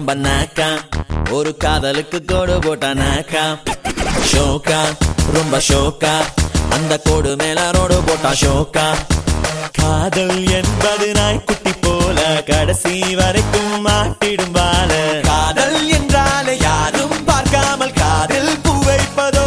ரொம்ப நாக்கா ஒரு காதலுக்கு கோடு போட்ட நாக்கா ஷோக்கா ரொம்ப ஷோக்கா அந்த கோடு மேல ரோடு போட்டா ஷோக்கா காதல் என்பது நாய்க்குட்டி போல கடைசி வரைக்கும் மாட்டிடும் வாழ காதல் என்றாலே யாரும் பார்க்காமல் காதல் பூ வைப்பதோ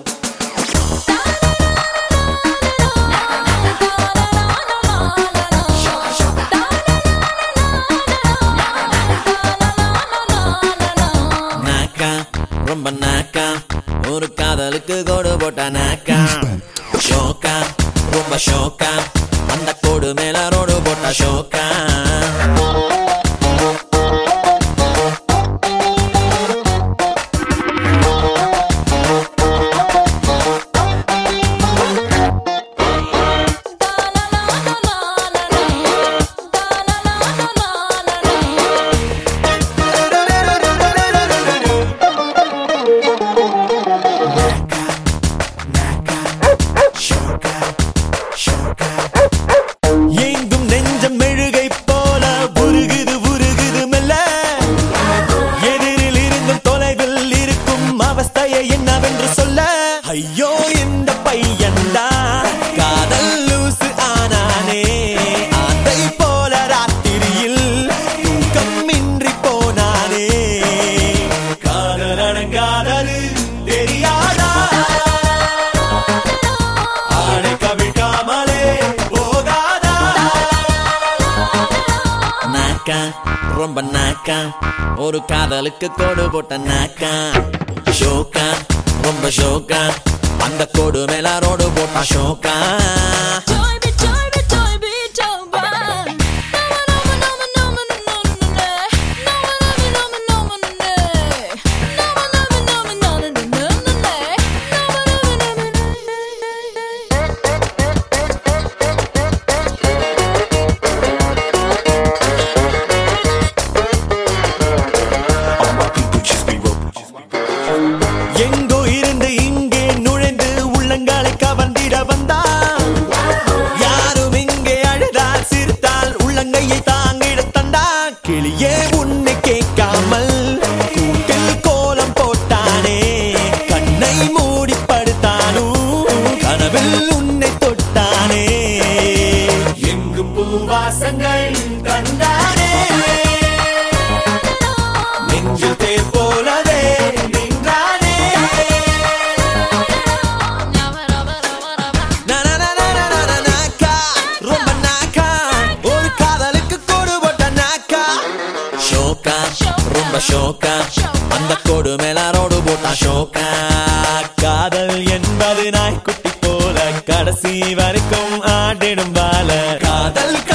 நாக்கா ரொம்ப நாக்கா ஒரு காதலுக்கு கோடு போட்ட நாக்கா ஷோக்கா ரொம்ப ஷோக்கா அந்த கோடு மேல ரோடு போட்ட ஷோக்கா எங்கும் நெஞ்சம் மெழுகை போல உருகுது உருகுது மெல்ல எதிரில் இருந்தும் தொலைவில் இருக்கும் அவஸ்தையை என்னவென்று சொல்ல ஐயோ இந்த பையன்டா காதல் லூசு ஆனானே அதை போல ராத்திரியில் தூக்கம் இன்றி போனானே காதல் அடங்காதது தெரியாதா ஆடை கவிழ்க்காமலே போகாதா நாக்கா ரொம்ப நாக்கா ஒரு காதலுக்கு கோடு போட்ட நாக்கா ஷோக்கா ரொம்ப ஷோக்கா அந்த கோடு மேல ரோடு போட்டா ஷோக்கா All my people just be rolling. எங்கோ இருந்து இங்கே நுழைந்து உள்ளங்களை கவர்ந்திட வந்தா யாரும் இங்கே அழுதால் சிரித்தால் உள்ளங்கையை தாங்கிட தந்தா கிளியே உன்னை கேட்காமல் கூட்டில் கோலம் போட்டானே கண்ணை மூடி படுத்தானும் கனவில் உன்னை தொட்டானே எங்கும் பூவாசங்கள் கண்டானே நெஞ்சில் தேர் போலவே நின்றானே நாக்கா ரொம்ப நாக்கா ஒரு காதலுக்கு கோடு போட்ட நாக்கா ஷோக்கா ரொம்ப ஷோக்கா அந்த கோடு மேல ரோடு போட்டா ஷோக்கா காதல் என்பது நாய்க்குட்டி போல கடைசி வரைக்கும் ஆடிடும் பால காதல்